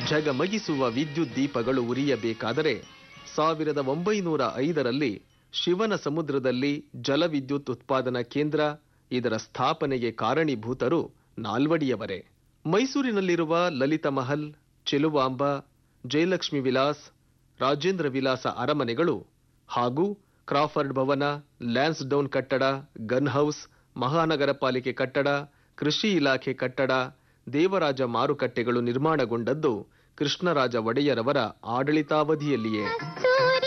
ಝಗಮಗಿಸುವ ವಿದ್ಯುತ್ ದೀಪಗಳು ಉರಿಯಬೇಕಾದರೆ ಸಾವಿರದ ಒಂಬೈನೂರ ಐದರಲ್ಲಿ ಶಿವನ ಸಮುದ್ರದಲ್ಲಿ ಜಲವಿದ್ಯುತ್ ಉತ್ಪಾದನಾ ಕೇಂದ್ರ ಇದರ ಸ್ಥಾಪನೆಗೆ ಕಾರಣೀಭೂತರು ನಾಲ್ವಡಿಯವರೇ ಮೈಸೂರಿನಲ್ಲಿರುವ ಲಲಿತ ಮಹಲ್ ಚೆಲುವಾಂಬ ಜಯಲಕ್ಷ್ಮಿ ವಿಲಾಸ್ ರಾಜೇಂದ್ರ ವಿಲಾಸ ಅರಮನೆಗಳು ಹಾಗೂ ಕ್ರಾಫರ್ಡ್ ಭವನ ಲ್ಯಾನ್ಸ್ಡೌನ್ ಕಟ್ಟಡ ಗನ್ ಹೌಸ್ ಮಹಾನಗರ ಪಾಲಿಕೆ ಕಟ್ಟಡ ಕೃಷಿ ಇಲಾಖೆ ಕಟ್ಟಡ ದೇವರಾಜ ಮಾರುಕಟ್ಟೆಗಳು ನಿರ್ಮಾಣಗೊಂಡದ್ದು ಕೃಷ್ಣರಾಜ ಒಡೆಯರವರ ಆಡಳಿತಾವಧಿಯಲ್ಲಿಯೇ